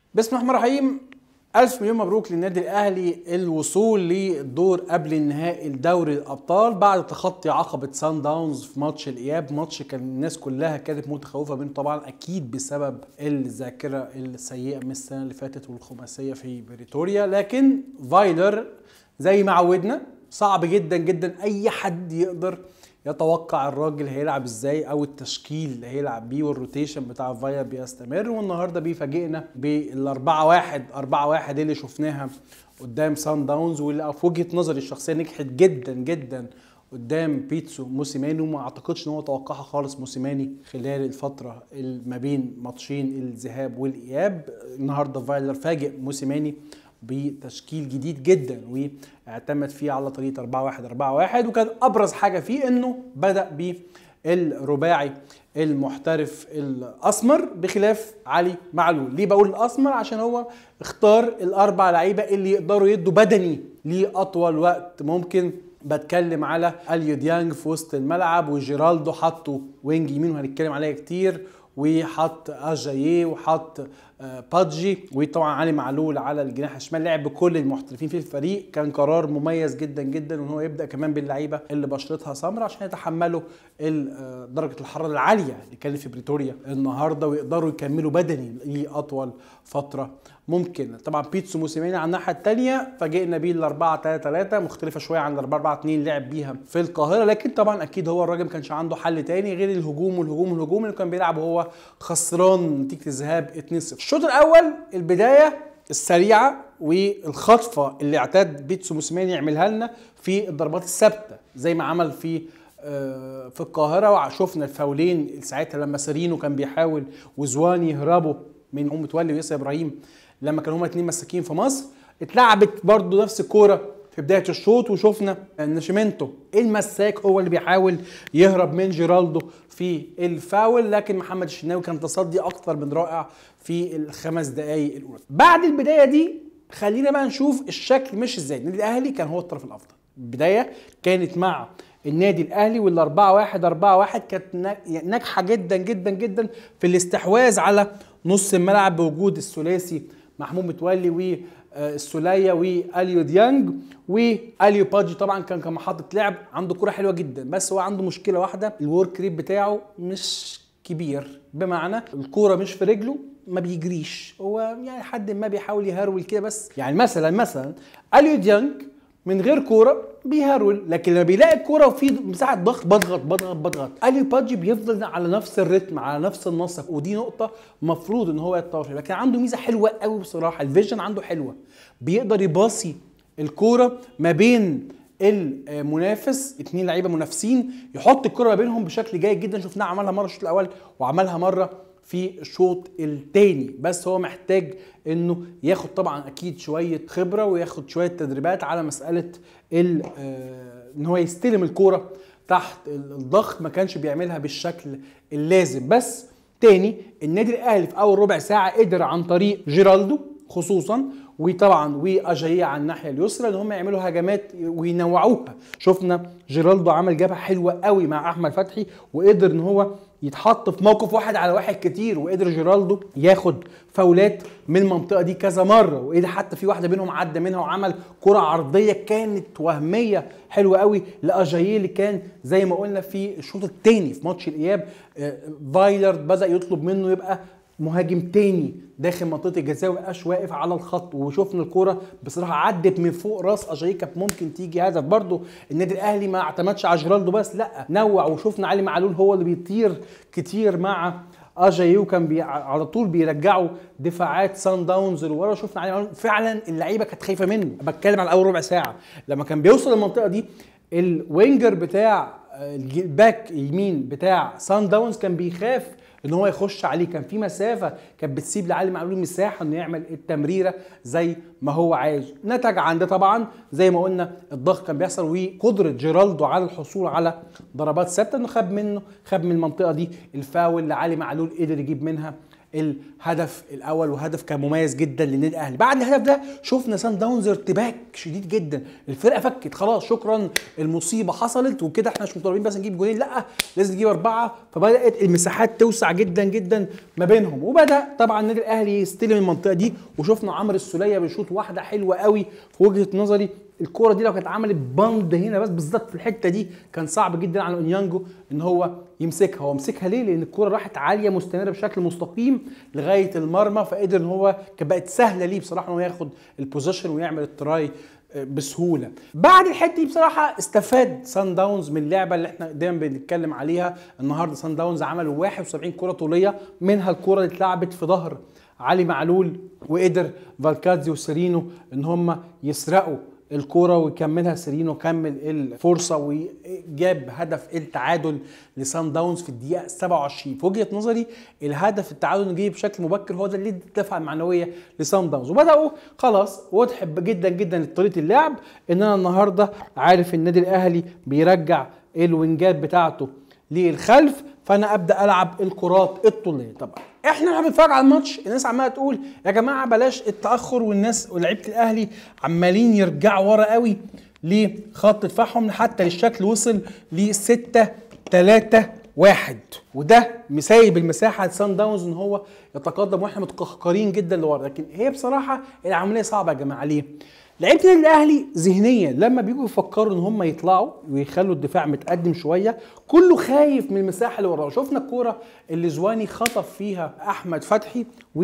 بسم الله الرحمن الرحيم ألف مليون مبروك للنادي الأهلي الوصول للدور قبل النهائي لدوري الأبطال بعد تخطي عقبة سان داونز في ماتش الإياب ماتش كان الناس كلها كانت متخوفة منه طبعا أكيد بسبب الذاكرة السيئة من السنة اللي فاتت والخماسية في بريتوريا لكن فايلر زي ما عودنا صعب جدا جدا أي حد يقدر يتوقع الراجل هيلعب ازاي او التشكيل اللي هيلعب بيه والروتيشن بتاع فايا بيستمر والنهارده بيفاجئنا بالأربعة واحد أربعة واحد اللي شفناها قدام سان داونز واللي في وجهه نظري الشخصيه نجحت جدا جدا قدام بيتسو موسيماني وما اعتقدش ان هو توقعها خالص موسيماني خلال الفتره ما بين ماتشين الذهاب والاياب النهارده فايلر فاجئ موسيماني بتشكيل جديد جدا واعتمد فيه على طريقه 4 1 4 1 وكان ابرز حاجه فيه انه بدا بالرباعي المحترف الاسمر بخلاف علي معلول ليه بقول الاسمر عشان هو اختار الاربع لعيبه اللي يقدروا يدوا بدني لاطول وقت ممكن بتكلم على اليو ديانج في وسط الملعب وجيرالدو حطه وينج يمين وهنتكلم عليها كتير وحط اجاييه وحط بادجي وطبعا علي معلول على الجناح الشمال لعب بكل المحترفين في الفريق كان قرار مميز جدا جدا وان هو يبدا كمان باللعيبه اللي بشرتها سمراء عشان يتحملوا درجه الحراره العاليه اللي كانت في بريتوريا النهارده ويقدروا يكملوا بدني لاطول فتره ممكن طبعا بيتسو موسيماني على الناحيه الثانيه فاجئنا بيه ال 4 3 3 مختلفه شويه عن ال 4 4 2 لعب بيها في القاهره لكن طبعا اكيد هو الراجل ما كانش عنده حل تاني غير الهجوم والهجوم والهجوم اللي كان بيلعب وهو خسران نتيجه الذهاب 2-0 الشوط الاول البدايه السريعه والخطفه اللي اعتاد بيتسو موسيماني يعملها لنا في الضربات الثابته زي ما عمل في في القاهره وشفنا الفاولين ساعتها لما سيرينو كان بيحاول وزوان يهربوا من ام متولي وياسر ابراهيم لما كانوا هما اتنين مساكين في مصر اتلعبت برضو نفس الكوره في بدايه الشوط وشفنا ناشيمنتو المساك هو اللي بيحاول يهرب من جيرالدو في الفاول لكن محمد الشناوي كان تصدي اكتر من رائع في الخمس دقائق الاولى بعد البدايه دي خلينا بقى نشوف الشكل مش ازاي النادي الاهلي كان هو الطرف الافضل البدايه كانت مع النادي الاهلي وال 4 1 4 1 كانت ناجحه جدا جدا جدا في الاستحواذ على نص الملعب بوجود الثلاثي محمود متولي والسوليه واليو ديانج واليو بادجي طبعا كان كان محطه لعب عنده كوره حلوه جدا بس هو عنده مشكله واحده الورك ريت بتاعه مش كبير بمعنى الكوره مش في رجله ما بيجريش هو يعني حد ما بيحاول يهرول كده بس يعني مثلا مثلا اليو ديانج من غير كوره بيهرول لكن لما بيلاقي الكوره وفي مساحه ضغط بضغط بضغط بضغط اليو بادجي بيفضل على نفس الريتم على نفس النسق ودي نقطه مفروض ان هو يتطور فيها لكن عنده ميزه حلوه قوي بصراحه الفيجن عنده حلوه بيقدر يباصي الكوره ما بين المنافس اتنين لعيبه منافسين يحط الكره ما بينهم بشكل جيد جدا شفناه عملها مره الشوط الاول وعملها مره في الشوط الثاني بس هو محتاج انه ياخد طبعا اكيد شويه خبره وياخد شويه تدريبات على مساله ان هو يستلم الكوره تحت الضغط ما كانش بيعملها بالشكل اللازم بس تاني النادي الاهلي في اول ربع ساعه قدر عن طريق جيرالدو خصوصا وطبعا واجاييه على الناحيه اليسرى ان هم يعملوا هجمات وينوعوها شفنا جيرالدو عمل جبهه حلوه قوي مع احمد فتحي وقدر ان هو يتحط في موقف واحد على واحد كتير وقدر جيرالدو ياخد فاولات من المنطقه دي كذا مره وقدر حتى في واحده منهم عدى منها وعمل كره عرضيه كانت وهميه حلوه قوي لاجاييه اللي كان زي ما قلنا في الشوط الثاني في ماتش الاياب فايلر بدا يطلب منه يبقى مهاجم تاني داخل منطقه الجزاء ومبقاش واقف على الخط وشفنا الكوره بصراحه عدت من فوق راس اجاي كانت ممكن تيجي هدف برده النادي الاهلي ما اعتمدش على جيرالدو بس لا نوع وشفنا علي معلول هو اللي بيطير كتير مع اجاي وكان بي على طول بيرجعوا دفاعات سان داونز لورا شفنا علي معلول فعلا اللعيبه كانت خايفه منه بتكلم على اول ربع ساعه لما كان بيوصل المنطقه دي الوينجر بتاع الباك يمين بتاع سان داونز كان بيخاف ان هو يخش عليه كان في مسافه كانت بتسيب لعلي معلول مساحه انه يعمل التمريره زي ما هو عايز نتج عن ده طبعا زي ما قلنا الضغط كان بيحصل وقدره جيرالدو على الحصول على ضربات ثابته انه خد منه خد من المنطقه دي الفاول اللي علي معلول قدر يجيب منها الهدف الاول وهدف كان مميز جدا للنادي الاهلي بعد الهدف ده شفنا سان داونز ارتباك شديد جدا الفرقه فكت خلاص شكرا المصيبه حصلت وكده احنا مش مطالبين بس نجيب جولين لا لازم نجيب اربعه فبدات المساحات توسع جدا جدا ما بينهم وبدا طبعا النادي الاهلي يستلم المنطقه دي وشفنا عمرو السوليه بيشوط واحده حلوه قوي في وجهه نظري الكوره دي لو كانت عملت بند هنا بس بالظبط في الحته دي كان صعب جدا على اونيانجو ان هو يمسكها هو مسكها ليه لان الكوره راحت عاليه مستمره بشكل مستقيم لغايه المرمى فقدر ان هو كانت بقت سهله ليه بصراحه ان هو ياخد البوزيشن ويعمل التراي بسهوله بعد الحته دي بصراحه استفاد سان داونز من اللعبه اللي احنا دايما بنتكلم عليها النهارده سان داونز عملوا 71 كره طوليه منها الكره اللي اتلعبت في ظهر علي معلول وقدر فالكازي وسيرينو ان هم يسرقوا الكوره ويكملها سيرينو كمل الفرصه وجاب هدف التعادل لسان داونز في الدقيقه 27 في وجهه نظري الهدف التعادل جه بشكل مبكر هو ده اللي ادى الدفعه المعنويه لسان داونز وبداوا خلاص واضح جدا جدا طريقه اللعب ان انا النهارده عارف النادي الاهلي بيرجع الوينجات بتاعته للخلف فانا ابدا العب الكرات الطوليه طبعا احنا لما بنتفرج على الماتش الناس عماله تقول يا جماعه بلاش التاخر والناس ولاعيبه الاهلي عمالين يرجعوا ورا قوي لخط دفاعهم حتى الشكل وصل ل 6 3 واحد وده مسايب المساحه لسان داونز ان هو يتقدم واحنا متقهقرين جدا لورا لكن هي بصراحه العمليه صعبه يا جماعه ليه؟ لعيبه النادي الاهلي ذهنيا لما بيجوا يفكروا ان هم يطلعوا ويخلوا الدفاع متقدم شويه كله خايف من المساحه اللي وراه شفنا الكوره اللي زواني خطف فيها احمد فتحي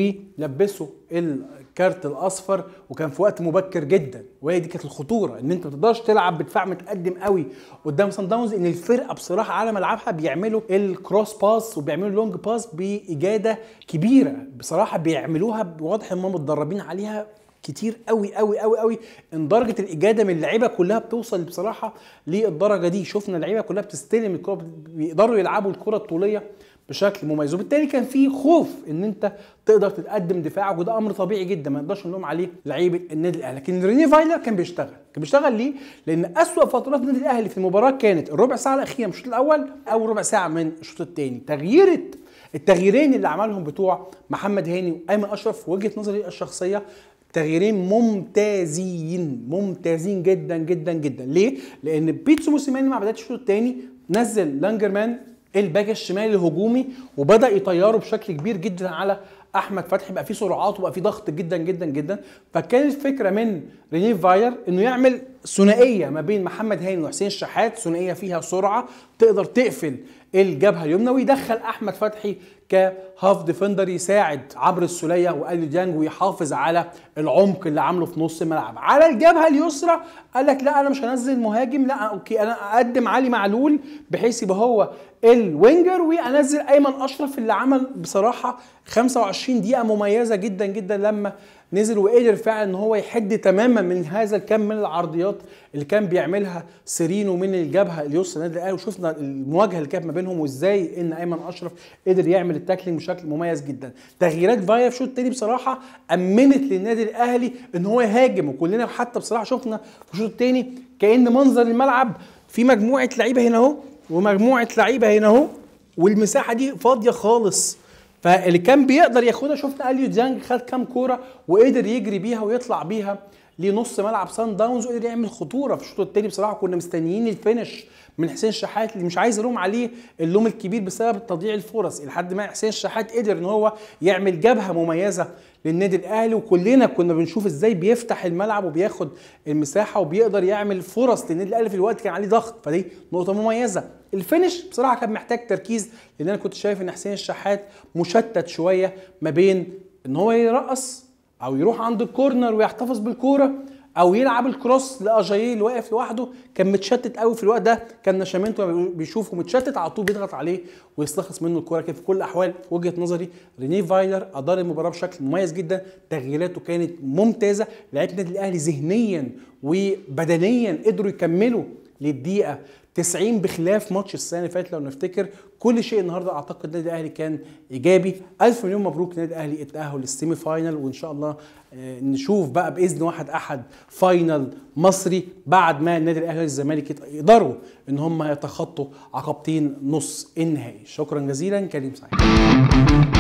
ولبسه الكارت الاصفر وكان في وقت مبكر جدا وهي دي كانت الخطوره ان انت ما تقدرش تلعب بدفاع متقدم قوي قدام سان داونز ان الفرقه بصراحه على ملعبها بيعملوا الكروس باس وبيعملوا اللونج باس باجاده كبيره بصراحه بيعملوها واضح ان هم متدربين عليها كتير قوي قوي قوي قوي ان درجه الاجاده من اللعيبه كلها بتوصل بصراحه للدرجه دي شفنا اللعيبه كلها بتستلم الكره بيقدروا يلعبوا الكره الطوليه بشكل مميز وبالتالي كان في خوف ان انت تقدر تتقدم دفاعك وده امر طبيعي جدا ما نقدرش نلوم عليه لعيبه النادي الاهلي لكن ريني فايلر كان بيشتغل كان بيشتغل ليه لان اسوا فترات النادي الاهلي في المباراه كانت الربع ساعه الاخيره من الشوط الاول او ربع ساعه من الشوط الثاني تغييره التغييرين اللي عملهم بتوع محمد هاني وايمن اشرف في وجهه نظري الشخصيه تغييرين ممتازين ممتازين جدا جدا جدا ليه؟ لان بيتسو موسيماني مع بدايه الشوط الثاني نزل لانجرمان الباك الشمالي الهجومي وبدا يطيره بشكل كبير جدا على احمد فتحي بقى فيه سرعات وبقى فيه ضغط جدا جدا جدا فكانت الفكره من رينيه فاير انه يعمل ثنائيه ما بين محمد هاني وحسين الشحات ثنائيه فيها سرعه تقدر تقفل الجبهه اليمنى ويدخل احمد فتحي كهاف ديفندر يساعد عمرو السوليه والي ديانج ويحافظ على العمق اللي عامله في نص الملعب على الجبهه اليسرى قال لك لا انا مش هنزل مهاجم لا اوكي انا اقدم علي معلول بحيث يبقى هو الوينجر وانزل ايمن اشرف اللي عمل بصراحه 25 دقيقه مميزه جدا جدا لما نزل وقدر فعلا ان هو يحد تماما من هذا الكم من العرضيات اللي كان بيعملها سيرينو من الجبهه اليسرى النادي الاهلي وشفنا المواجهه اللي كانت ما بينهم وازاي ان ايمن اشرف قدر يعمل التاكلينج بشكل مميز جدا تغييرات فايا في الشوط الثاني بصراحه امنت للنادي الاهلي ان هو يهاجم وكلنا حتى بصراحه شفنا في الشوط الثاني كان منظر الملعب في مجموعه لعيبه هنا اهو ومجموعه لعيبه هنا اهو والمساحه دي فاضيه خالص فاللي كان بيقدر ياخدها شفنا اليو ديانج خد كام كوره وقدر يجري بيها ويطلع بيها لنص ملعب سان داونز وقدر يعمل خطوره في الشوط الثاني بصراحه كنا مستنيين الفينش من حسين الشحات اللي مش عايز الوم عليه اللوم الكبير بسبب تضييع الفرص لحد ما حسين الشحات قدر ان هو يعمل جبهه مميزه للنادي الاهلي وكلنا كنا بنشوف ازاي بيفتح الملعب وبياخد المساحه وبيقدر يعمل فرص للنادي الاهلي في الوقت كان عليه ضغط فدي نقطه مميزه الفينش بصراحه كان محتاج تركيز لان انا كنت شايف ان حسين الشحات مشتت شويه ما بين ان هو يرقص او يروح عند الكورنر ويحتفظ بالكوره او يلعب الكروس لاجاييه اللي واقف لوحده كان متشتت قوي في الوقت ده كان نشامينتو بيشوفه متشتت على طول بيضغط عليه ويستخلص منه الكوره كان في كل الاحوال في وجهه نظري رينيه فايلر ادار المباراه بشكل مميز جدا تغييراته كانت ممتازه لعيبه النادي الاهلي ذهنيا وبدنيا قدروا يكملوا للدقيقه 90 بخلاف ماتش السنه اللي فاتت لو نفتكر كل شيء النهارده اعتقد النادي الاهلي كان ايجابي الف مليون مبروك النادي الاهلي التاهل للسيمي فاينل وان شاء الله نشوف بقى باذن واحد احد فاينل مصري بعد ما النادي الاهلي والزمالك يقدروا ان هم يتخطوا عقبتين نص النهائي شكرا جزيلا كريم سعيد